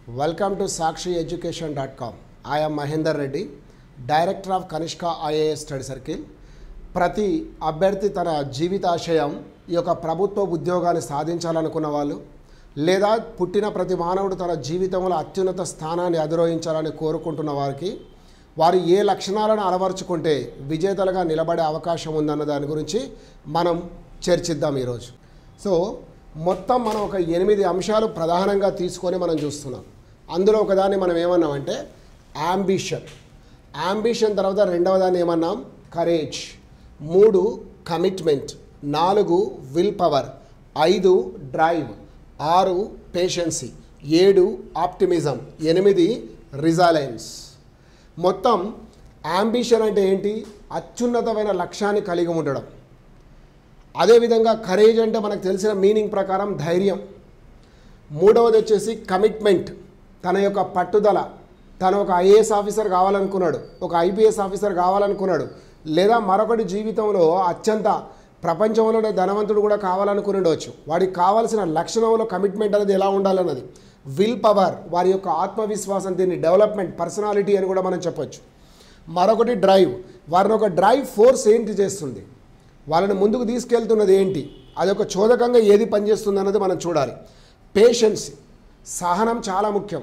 Welcome to sakshieducation.com. I am Mahinder Reddy, Director of Kanishka IAS Study Circle. ప్రతి అభ్యర్థి తన జీవితాశయం ఈ యొక్క ప్రభుత్వ ఉద్యోగాన్ని సాధించాలనుకున్న వాళ్ళు లేదా పుట్టిన ప్రతి మానవుడు తన జీవితంలో అత్యున్నత స్థానాన్ని అధిరోహించాలని కోరుకుంటున్న వారికి వారు ఏ లక్షణాలను అలవర్చుకుంటే విజేతలుగా నిలబడే అవకాశం ఉందన్న దాని గురించి మనం చర్చిద్దాం ఈరోజు సో మొత్తం మనం ఒక ఎనిమిది అంశాలు ప్రధానంగా తీసుకొని మనం చూస్తున్నాం అందులో ఒకదాన్ని మనం ఏమన్నామంటే యాంబిషన్ యాంబిషన్ తర్వాత రెండవ దాన్ని ఏమన్నాం కరేజ్ మూడు కమిట్మెంట్ నాలుగు విల్ పవర్ ఐదు డ్రైవ్ ఆరు పేషెన్సీ ఏడు ఆప్టిమిజం ఎనిమిది రిజాలెన్స్ మొత్తం యాంబిషన్ అంటే ఏంటి అత్యున్నతమైన లక్ష్యాన్ని కలిగి ఉండడం అదేవిధంగా కరేజ్ అంటే మనకు తెలిసిన మీనింగ్ ప్రకారం ధైర్యం మూడవది వచ్చేసి కమిట్మెంట్ తన యొక్క పట్టుదల తను ఒక ఐఏఎస్ ఆఫీసర్ కావాలనుకున్నాడు ఒక ఐపీఎస్ ఆఫీసర్ కావాలనుకున్నాడు లేదా మరొకటి జీవితంలో అత్యంత ప్రపంచంలోనే ధనవంతుడు కూడా కావాలనుకుని ఉండవచ్చు వాడికి కావాల్సిన లక్షణంలో కమిట్మెంట్ అనేది ఎలా ఉండాలన్నది విల్ పవర్ వారి యొక్క ఆత్మవిశ్వాసం దీన్ని డెవలప్మెంట్ పర్సనాలిటీ అని కూడా మనం చెప్పొచ్చు మరొకటి డ్రైవ్ వారిని ఒక డ్రైవ్ ఫోర్స్ ఏంటి చేస్తుంది వాళ్ళని ముందుకు తీసుకెళ్తున్నది ఏంటి అది ఒక చోదకంగా ఏది పనిచేస్తుంది అన్నది మనం చూడాలి పేషెన్స్ సహనం చాలా ముఖ్యం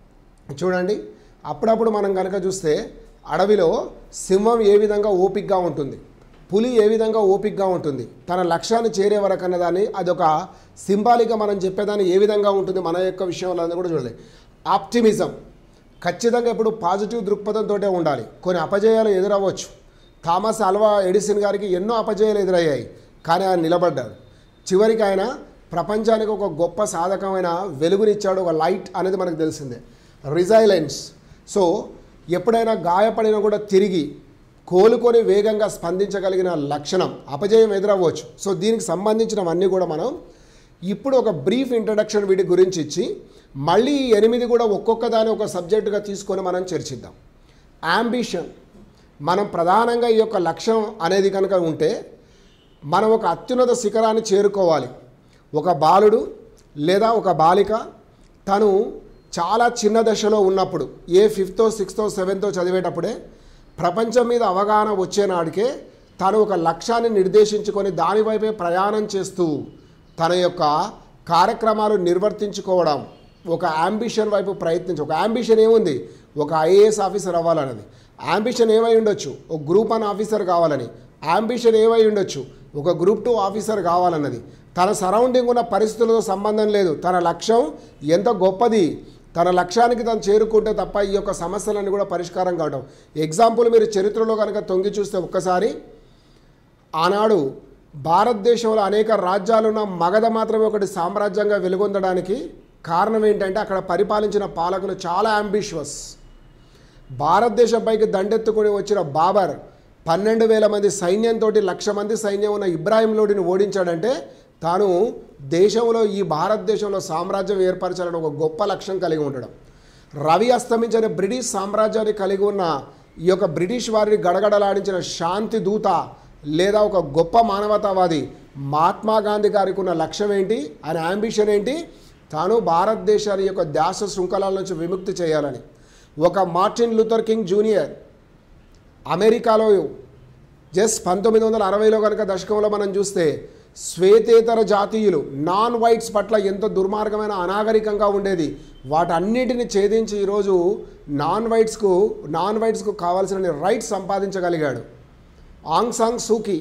చూడండి అప్పుడప్పుడు మనం కనుక చూస్తే అడవిలో సింహం ఏ విధంగా ఓపిక్గా ఉంటుంది పులి ఏ విధంగా ఓపిక్గా ఉంటుంది తన లక్ష్యాన్ని చేరే వరకు అన్నదాన్ని అదొక సింబాలిక్గా మనం చెప్పేదాన్ని ఏ విధంగా ఉంటుంది మన యొక్క విషయంలో అనేది కూడా చూడాలి ఆప్టిమిజం ఖచ్చితంగా ఇప్పుడు పాజిటివ్ దృక్పథంతో ఉండాలి కొన్ని అపజయాలు ఎదురవ్వచ్చు థామస్ అల్వా ఎడిసన్ గారికి ఎన్నో అపజయాలు ఎదురయ్యాయి కానీ ఆయన నిలబడ్డాడు చివరికి ఆయన ప్రపంచానికి ఒక గొప్ప సాధకమైన వెలుగునిచ్చాడు ఒక లైట్ అనేది మనకు తెలిసిందే రిజైలెన్స్ సో ఎప్పుడైనా గాయపడినా కూడా తిరిగి కోలుకొని వేగంగా స్పందించగలిగిన లక్షణం అపజయం ఎదురవ్వచ్చు సో దీనికి సంబంధించినవన్నీ కూడా మనం ఇప్పుడు ఒక బ్రీఫ్ ఇంట్రడక్షన్ వీటి గురించి ఇచ్చి మళ్ళీ ఈ ఎనిమిది కూడా ఒక్కొక్క దాని ఒక సబ్జెక్టుగా తీసుకొని మనం చర్చిద్దాం యాంబిషన్ మనం ప్రధానంగా ఈ యొక్క లక్ష్యం అనేది కనుక ఉంటే మనం ఒక అత్యున్నత శిఖరాన్ని చేరుకోవాలి ఒక బాలుడు లేదా ఒక బాలిక తను చాలా చిన్న దశలో ఉన్నప్పుడు ఏ ఫిఫ్తో సిక్స్తో సెవెంతో చదివేటప్పుడే ప్రపంచం మీద అవగాహన వచ్చే నాడికే తను ఒక లక్ష్యాన్ని నిర్దేశించుకొని దానివైపే ప్రయాణం చేస్తూ తన యొక్క కార్యక్రమాలు నిర్వర్తించుకోవడం ఒక యాంబిషన్ వైపు ప్రయత్నించి ఒక యాంబిషన్ ఏముంది ఒక ఐఏఎస్ ఆఫీసర్ అవ్వాలన్నది యాంబిషన్ ఏమై ఉండొచ్చు ఒక గ్రూప్ వన్ ఆఫీసర్ కావాలని యాంబిషన్ ఏమై ఉండొచ్చు ఒక గ్రూప్ టూ ఆఫీసర్ కావాలన్నది తన సరౌండింగ్ ఉన్న పరిస్థితులతో సంబంధం లేదు తన లక్ష్యం ఎంత గొప్పది తన లక్ష్యానికి తను చేరుకుంటే తప్ప ఈ యొక్క సమస్యలన్నీ కూడా పరిష్కారం కావడం ఎగ్జాంపుల్ మీరు చరిత్రలో కనుక తొంగి చూస్తే ఒక్కసారి ఆనాడు భారతదేశంలో అనేక రాజ్యాలున్న మగధ మాత్రమే ఒకటి సామ్రాజ్యంగా వెలుగొందడానికి కారణం ఏంటంటే అక్కడ పరిపాలించిన పాలకులు చాలా అంబిషియస్ భారతదేశంపైకి దండెత్తుకుని వచ్చిన బాబర్ పన్నెండు వేల మంది సైన్యంతో లక్ష మంది సైన్యం ఉన్న ఇబ్రాహిం లోడిని ఓడించాడంటే తాను దేశంలో ఈ భారతదేశంలో సామ్రాజ్యం ఏర్పరచాలని ఒక గొప్ప లక్ష్యం కలిగి ఉండడం రవి అస్తమించిన బ్రిటిష్ సామ్రాజ్యాన్ని కలిగి ఉన్న ఈ యొక్క బ్రిటిష్ వారిని గడగడలాడించిన శాంతి దూత లేదా ఒక గొప్ప మానవతావాది మహాత్మా గాంధీ గారికి ఉన్న లక్ష్యం ఏంటి ఆయన అంబిషన్ ఏంటి తాను భారతదేశాన్ని యొక్క దాస శృంఖలాల నుంచి విముక్తి చేయాలని ఒక మార్టిన్ లూథర్ కింగ్ జూనియర్ అమెరికాలో జస్ట్ పంతొమ్మిది వందల అరవైలో కనుక దశకంలో మనం చూస్తే శ్వేతేతర జాతీయులు నాన్ వైట్స్ పట్ల ఎంత దుర్మార్గమైన అనాగరికంగా ఉండేది వాటన్నిటిని ఛేదించి ఈరోజు నాన్ వైట్స్కు నాన్ వైట్స్కు కావాల్సిన రైట్స్ సంపాదించగలిగాడు ఆంగ్ సాంగ్ సూకి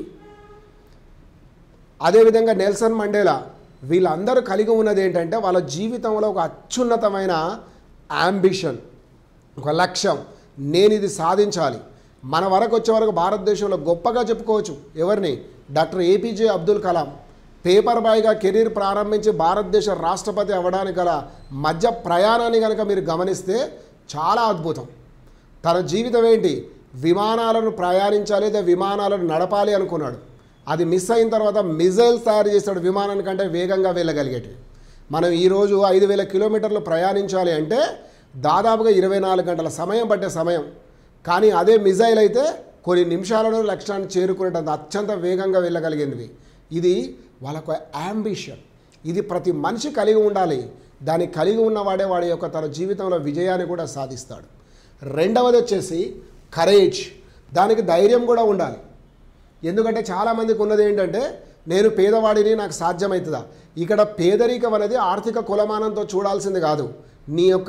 అదేవిధంగా నెల్సన్ మండేలా వీళ్ళందరూ కలిగి ఉన్నది ఏంటంటే వాళ్ళ జీవితంలో ఒక అత్యున్నతమైన అంబిషన్ ఒక లక్ష్యం నేను ఇది సాధించాలి మన వరకు వచ్చే వరకు భారతదేశంలో గొప్పగా చెప్పుకోవచ్చు ఎవరిని doctor A P J Abdul Kalam paper బాయ్గా కెరీర్ ప్రారంభించి భారతదేశ రాష్ట్రపతి అవ్వడానికి గల మధ్య ప్రయాణాన్ని కనుక మీరు గమనిస్తే చాలా అద్భుతం తన జీవితం ఏంటి విమానాలను ప్రయాణించాలి లేదా విమానాలను నడపాలి అనుకున్నాడు అది మిస్ అయిన తర్వాత మిజైల్స్ తయారు చేశాడు విమానానికంటే వేగంగా వెళ్ళగలిగేటివి మనం ఈరోజు ఐదు వేల కిలోమీటర్లు ప్రయాణించాలి అంటే దాదాపుగా ఇరవై నాలుగు గంటల సమయం పట్టే సమయం కానీ అదే మిజైల్ అయితే కొన్ని నిమిషాలలో లక్ష్యాన్ని చేరుకునేటంత అత్యంత వేగంగా వెళ్ళగలిగినవి ఇది వాళ్ళకు అంబిషన్ ఇది ప్రతి మనిషి కలిగి ఉండాలి దాన్ని కలిగి ఉన్నవాడే వాడి యొక్క తన జీవితంలో విజయాన్ని కూడా సాధిస్తాడు రెండవది వచ్చేసి కరేజ్ దానికి ధైర్యం కూడా ఉండాలి ఎందుకంటే చాలామందికి ఉన్నది ఏంటంటే నేను పేదవాడిని నాకు సాధ్యమవుతుందా ఇక్కడ పేదరికం అనేది ఆర్థిక కులమానంతో చూడాల్సింది కాదు నీ యొక్క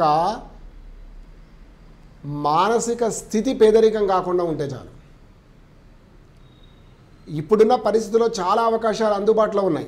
మానసిక స్థితి పేదరికం కాకుండా ఉంటే చాలు ఇప్పుడున్న పరిస్థితుల్లో చాలా అవకాశాలు అందుబాటులో ఉన్నాయి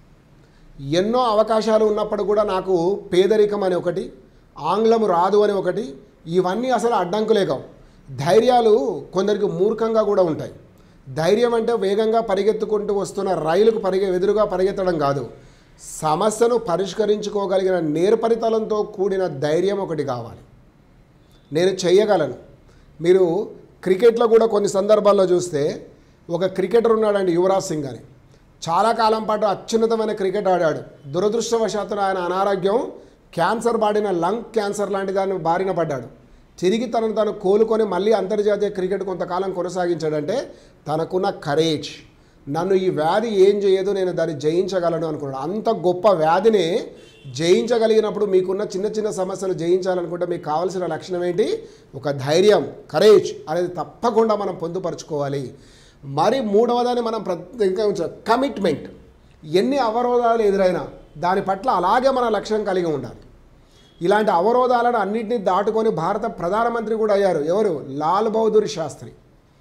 ఎన్నో అవకాశాలు ఉన్నప్పుడు కూడా నాకు పేదరికం అని ఒకటి ఆంగ్లం రాదు అని ఒకటి ఇవన్నీ అసలు అడ్డంకులే కావు ధైర్యాలు కొందరికి మూర్ఖంగా కూడా ఉంటాయి ధైర్యం అంటే వేగంగా పరిగెత్తుకుంటూ వస్తున్న రైలుకు పరిగె ఎదురుగా పరిగెత్తడం కాదు సమస్యను పరిష్కరించుకోగలిగిన నేర్పరితలంతో కూడిన ధైర్యం ఒకటి కావాలి నేను చెయ్యగలను మీరు క్రికెట్లో కూడా కొన్ని సందర్భాల్లో చూస్తే ఒక క్రికెటర్ ఉన్నాడండి యువరాజ్ సింగ్ అని చాలా కాలం పాటు అత్యున్నతమైన క్రికెట్ ఆడాడు దురదృష్టవశాత్తు ఆయన అనారోగ్యం క్యాన్సర్ బాడిన లంగ్ క్యాన్సర్ లాంటి దాన్ని బారిన పడ్డాడు తిరిగి తనను తాను కోలుకొని మళ్ళీ అంతర్జాతీయ క్రికెట్ కొంతకాలం కొనసాగించాడంటే తనకున్న కరేజ్ నన్ను ఈ వ్యాధి ఏం చేయదు నేను దాన్ని జయించగలను అనుకున్నాడు అంత గొప్ప వ్యాధిని జయించగలిగినప్పుడు మీకున్న చిన్న చిన్న సమస్యలు జయించాలనుకుంటే మీకు కావాల్సిన లక్షణం ఏంటి ఒక ధైర్యం కరేజ్ అనేది తప్పకుండా మనం పొందుపరుచుకోవాలి మరి మూడవదాన్ని మనం ప్రత్యేకంగా కమిట్మెంట్ ఎన్ని అవరోధాలు ఎదురైనా దాని పట్ల అలాగే మన లక్ష్యం కలిగి ఉండాలి ఇలాంటి అవరోధాలను అన్నింటినీ దాటుకొని భారత ప్రధానమంత్రి కూడా అయ్యారు ఎవరు లాల్ బహదూర్ శాస్త్రి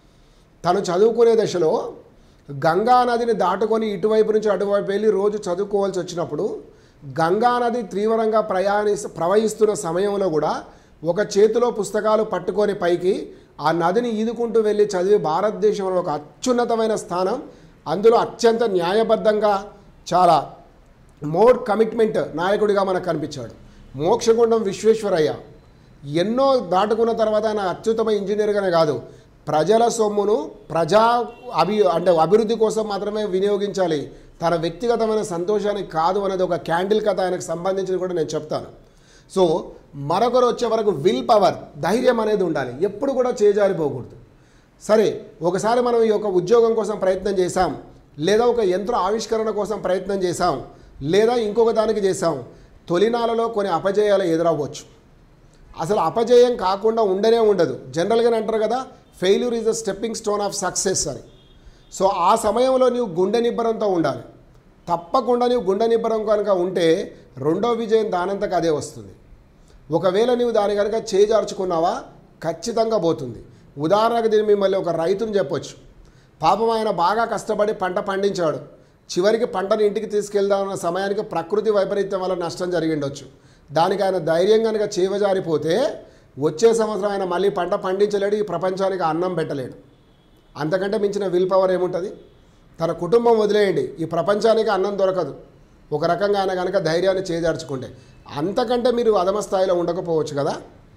తను చదువుకునే దశలో గంగా నదిని దాటుకొని ఇటువైపు నుంచి అటువైపు వెళ్ళి రోజు చదువుకోవాల్సి వచ్చినప్పుడు గంగా నది తీవ్రంగా ప్రయాణి ప్రవహిస్తున్న సమయంలో కూడా ఒక చేతిలో పుస్తకాలు పట్టుకొని పైకి ఆ నదిని ఈదుకుంటూ వెళ్ళి చదివి భారతదేశంలో ఒక అత్యున్నతమైన స్థానం అందులో అత్యంత న్యాయబద్ధంగా చాలా మోర్ కమిట్మెంట్ నాయకుడిగా మనకు కనిపించాడు మోక్షగుండం విశ్వేశ్వరయ్య ఎన్నో దాటుకున్న తర్వాత ఆయన అత్యుత్తమ ఇంజనీర్గానే కాదు ప్రజల సొమ్మును ప్రజా అభి అంటే అభివృద్ధి కోసం మాత్రమే వినియోగించాలి తన వ్యక్తిగతమైన సంతోషానికి కాదు అనేది ఒక క్యాండిల్ కథ ఆయనకు సంబంధించి కూడా నేను చెప్తాను సో మరొకరు వచ్చే వరకు విల్ పవర్ ధైర్యం అనేది ఉండాలి ఎప్పుడు కూడా చేజారిపోకూడదు సరే ఒకసారి మనం ఈ యొక్క ఉద్యోగం కోసం ప్రయత్నం చేశాం లేదా ఒక యంత్ర ఆవిష్కరణ కోసం ప్రయత్నం చేశాం లేదా ఇంకొక దానికి చేశాం తొలినాలలో కొన్ని అపజయాలు ఎదురవ్వచ్చు అసలు అపజయం కాకుండా ఉండనే ఉండదు జనరల్గానే అంటారు కదా failure is the stepping stone of success అని సో ఆ సమయంలో నీవు గుండె నిబ్బరంతో ఉండాలి తప్పకుండా నీవు గుండె నిబ్బరం కనుక ఉంటే రెండో విజయం దానంతకు అదే వస్తుంది ఒకవేళ నీవు దాని కనుక చేజార్చుకున్నావా ఖచ్చితంగా పోతుంది ఉదాహరణకు దీన్ని మిమ్మల్ని ఒక రైతుని చెప్పొచ్చు పాపం ఆయన బాగా కష్టపడి పంట పండించాడు చివరికి పంటను ఇంటికి తీసుకెళ్దామన్న సమయానికి ప్రకృతి వైపరీత్యం వల్ల నష్టం జరిగిండొచ్చు దానికి ఆయన ధైర్యం కనుక చేవజారిపోతే వచ్చే సంవత్సరం ఆయన మళ్ళీ పంట పండించలేడు ఈ ప్రపంచానికి అన్నం పెట్టలేడు అంతకంటే మించిన విల్ పవర్ ఏముంటుంది తన కుటుంబం వదిలేయండి ఈ ప్రపంచానికి అన్నం దొరకదు ఒక రకంగా ఆయన కనుక ధైర్యాన్ని చేజార్చుకుంటే అంతకంటే మీరు అధమ స్థాయిలో ఉండకపోవచ్చు కదా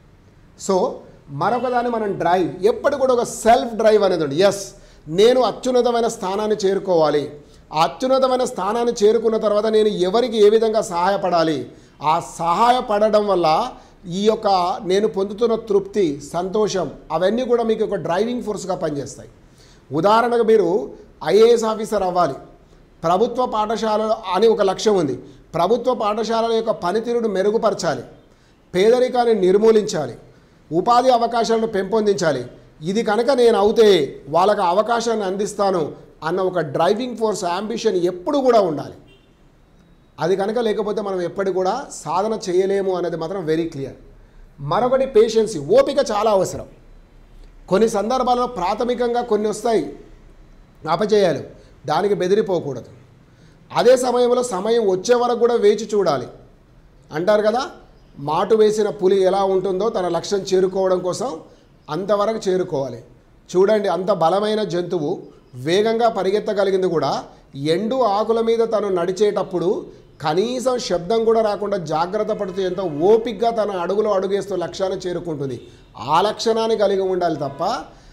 సో మరొక దాన్ని మనం డ్రైవ్ ఎప్పుడు కూడా ఒక సెల్ఫ్ డ్రైవ్ అనేది ఉంది ఎస్ నేను అత్యున్నతమైన స్థానాన్ని చేరుకోవాలి ఆ అత్యున్నతమైన స్థానాన్ని చేరుకున్న తర్వాత నేను ఎవరికి ఏ విధంగా సహాయపడాలి ఆ సహాయపడడం వల్ల ఈ యొక్క నేను పొందుతున్న తృప్తి సంతోషం అవన్నీ కూడా మీకు ఒక డ్రైవింగ్ ఫోర్స్గా పనిచేస్తాయి ఉదాహరణకు మీరు ఐఏఎస్ ఆఫీసర్ అవ్వాలి ప్రభుత్వ పాఠశాల అని ఒక లక్ష్యం ఉంది ప్రభుత్వ పాఠశాలల యొక్క పనితీరును మెరుగుపరచాలి పేదరికాన్ని నిర్మూలించాలి ఉపాధి అవకాశాలను పెంపొందించాలి ఇది కనుక నేను అవుతే వాళ్ళకి అవకాశాన్ని అందిస్తాను అన్న ఒక డ్రైవింగ్ ఫోర్స్ అంబిషన్ ఎప్పుడు కూడా ఉండాలి అది కనుక లేకపోతే మనం ఎప్పటికి కూడా సాధన చేయలేము అనేది మాత్రం వెరీ క్లియర్ మరొకటి పేషెన్సీ ఓపిక చాలా అవసరం కొన్ని సందర్భాల్లో ప్రాథమికంగా కొన్ని వస్తాయి అపజయాలు దానికి బెదిరిపోకూడదు అదే సమయంలో సమయం వచ్చే వరకు కూడా వేచి చూడాలి అంటారు కదా మాటు వేసిన పులి ఎలా ఉంటుందో తన లక్ష్యం చేరుకోవడం కోసం అంతవరకు చేరుకోవాలి చూడండి అంత బలమైన జంతువు వేగంగా పరిగెత్తగలిగింది కూడా ఎండు ఆకుల మీద తను నడిచేటప్పుడు కనీసం శబ్దం కూడా రాకుండా జాగ్రత్త పడుతూ ఎంతో ఓపిక్గా తన అడుగులో అడుగేస్తూ లక్ష్యాన్ని చేరుకుంటుంది ఆ లక్షణాన్ని కలిగి ఉండాలి తప్ప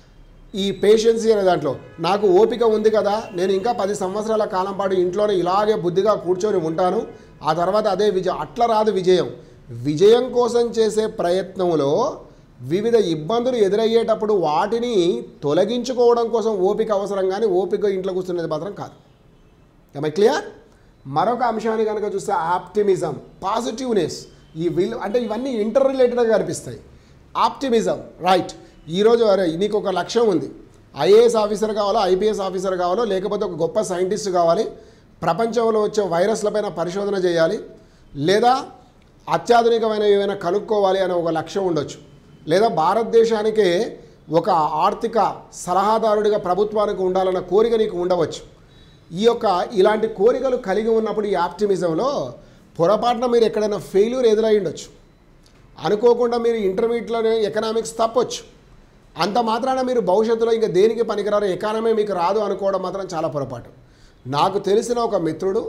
ఈ పేషెన్సీ అనే దాంట్లో నాకు ఓపిక ఉంది కదా నేను ఇంకా పది సంవత్సరాల కాలం పాటు ఇంట్లోనే ఇలాగే బుద్ధిగా కూర్చొని ఉంటాను ఆ తర్వాత అదే విజయం అట్లా రాదు విజయం విజయం కోసం చేసే ప్రయత్నంలో వివిధ ఇబ్బందులు ఎదురయ్యేటప్పుడు వాటిని తొలగించుకోవడం కోసం ఓపిక అవసరం కానీ ఓపిక ఇంట్లో కూర్చునేది మాత్రం కాదు ఐ క్లియర్ మరొక అంశాన్ని కనుక చూస్తే ఆప్టిమిజం పాజిటివ్నెస్ ఈ విల్ అంటే ఇవన్నీ ఇంటర్ రిలేటెడ్గా కనిపిస్తాయి ఆప్టిమిజం రైట్ ఈరోజు అరే నీకు ఒక లక్ష్యం ఉంది ఐఏఎస్ ఆఫీసర్ కావాలో ఐపీఎస్ ఆఫీసర్ కావాలో లేకపోతే ఒక గొప్ప సైంటిస్ట్ కావాలి ప్రపంచంలో వచ్చే వైరస్లపైన పరిశోధన చేయాలి లేదా అత్యాధునికమైన ఏమైనా కనుక్కోవాలి అనే ఒక లక్ష్యం ఉండొచ్చు లేదా భారతదేశానికే ఒక ఆర్థిక సలహాదారుడిగా ప్రభుత్వానికి ఉండాలన్న కోరిక నీకు ఉండవచ్చు ఈ యొక్క ఇలాంటి కోరికలు కలిగి ఉన్నప్పుడు ఈ ఆప్టిమిజంలో పొరపాటున మీరు ఎక్కడైనా ఫెయిల్యూర్ ఎదురై ఉండొచ్చు అనుకోకుండా మీరు ఇంటర్మీడియట్లోనే ఎకనామిక్స్ తప్పొచ్చు అంత మాత్రాన మీరు భవిష్యత్తులో ఇంకా దేనికి పనికిరారు ఎకానమీ మీకు రాదు అనుకోవడం మాత్రం చాలా పొరపాటు నాకు తెలిసిన ఒక మిత్రుడు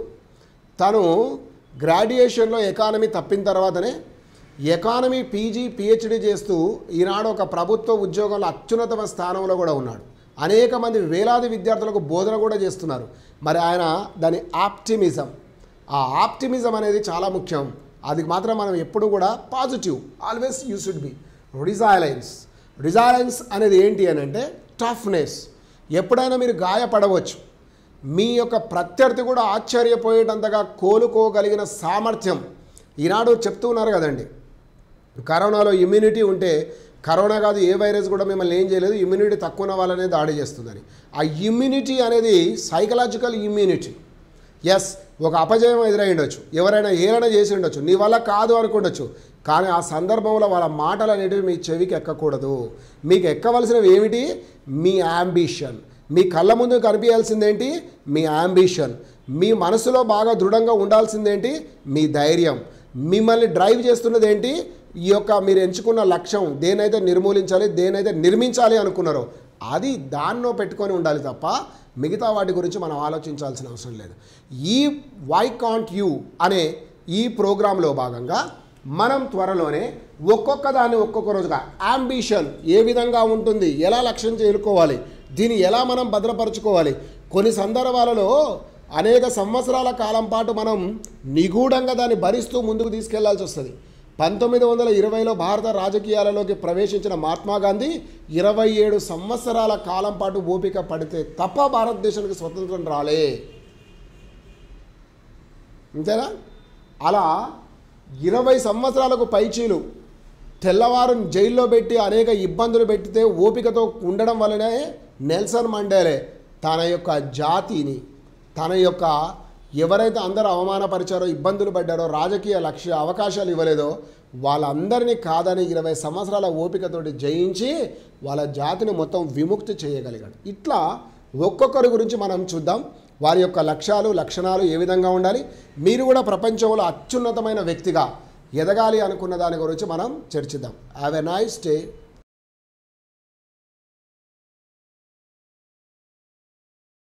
తను గ్రాడ్యుయేషన్లో ఎకానమీ తప్పిన తర్వాతనే ఎకానమీ పీజీ పిహెచ్డి చేస్తూ ఈనాడు ఒక ప్రభుత్వ ఉద్యోగంలో అత్యున్నతమైన స్థానంలో కూడా ఉన్నాడు అనేక మంది వేలాది విద్యార్థులకు బోధన కూడా చేస్తున్నారు మరి ఆయన దాని ఆప్టిమిజం ఆ ఆప్టిమిజం అనేది చాలా ముఖ్యం అది మాత్రం మనం ఎప్పుడు కూడా positive always you should be resilience resilience అనేది ఏంటి అని అంటే టఫ్నెస్ ఎప్పుడైనా మీరు గాయపడవచ్చు మీ యొక్క ప్రత్యర్థి కూడా ఆశ్చర్యపోయేటంతగా కోలుకోగలిగిన సామర్థ్యం ఈనాడు చెప్తూ ఉన్నారు కదండి కరోనాలో ఇమ్యూనిటీ ఉంటే కరోనా కాదు ఏ వైరస్ కూడా మిమ్మల్ని ఏం చేయలేదు ఇమ్యూనిటీ తక్కువ ఉన్న వాళ్ళనే దాడి చేస్తుందని ఆ ఇమ్యూనిటీ అనేది సైకలాజికల్ ఇమ్యూనిటీ ఎస్ ఒక అపజయం ఎదురై ఉండొచ్చు ఎవరైనా ఏమైనా చేసి ఉండొచ్చు నీ వల్ల కాదు అనుకుండొచ్చు కానీ ఆ సందర్భంలో వాళ్ళ మాటలు అనేటివి మీ చెవికి ఎక్కకూడదు మీకు ఎక్కవలసినవి ఏమిటి మీ యాంబిషన్ మీ కళ్ళ ముందు కనిపించాల్సిందేంటి మీ యాంబిషన్ మీ మనసులో బాగా దృఢంగా ఉండాల్సిందేంటి మీ ధైర్యం మిమ్మల్ని డ్రైవ్ చేస్తున్నది ఏంటి ఈ యొక్క మీరు ఎంచుకున్న లక్ష్యం దేనైతే నిర్మూలించాలి దేనైతే నిర్మించాలి అనుకున్నారో అది దాన్నో పెట్టుకొని ఉండాలి తప్ప మిగతా వాటి గురించి మనం ఆలోచించాల్సిన అవసరం లేదు ఈ వై కాంట్ యూ అనే ఈ ప్రోగ్రాంలో భాగంగా మనం త్వరలోనే ఒక్కొక్క దాన్ని ఒక్కొక్క రోజుగా అంబిషన్ ఏ విధంగా ఉంటుంది ఎలా లక్ష్యం చేరుకోవాలి దీన్ని ఎలా మనం భద్రపరచుకోవాలి కొన్ని సందర్భాలలో అనేక సంవత్సరాల కాలం పాటు మనం నిగూఢంగా దాన్ని భరిస్తూ ముందుకు తీసుకెళ్లాల్సి వస్తుంది పంతొమ్మిది వందల ఇరవైలో భారత రాజకీయాలలోకి ప్రవేశించిన మహాత్మా గాంధీ ఇరవై ఏడు సంవత్సరాల కాలం పాటు ఓపిక పడితే తప్ప భారతదేశానికి స్వతంత్రం రాలే అంతేనా అలా ఇరవై సంవత్సరాలకు పైచీలు తెల్లవారు జైల్లో పెట్టి అనేక ఇబ్బందులు పెట్టితే ఓపికతో ఉండడం వల్లనే నెల్సన్ మండేలే తన యొక్క జాతిని తన యొక్క ఎవరైతే అందరూ అవమానపరిచారో ఇబ్బందులు పడ్డారో రాజకీయ లక్ష్య అవకాశాలు ఇవ్వలేదో వాళ్ళందరినీ కాదని ఇరవై సంవత్సరాల ఓపికతోటి జయించి వాళ్ళ జాతిని మొత్తం విముక్తి చేయగలిగాడు ఇట్లా ఒక్కొక్కరి గురించి మనం చూద్దాం వారి యొక్క లక్ష్యాలు లక్షణాలు ఏ విధంగా ఉండాలి మీరు కూడా ప్రపంచంలో అత్యున్నతమైన వ్యక్తిగా ఎదగాలి అనుకున్న దాని గురించి మనం చర్చిద్దాం హ్యావ్ ఎ నైస్ డే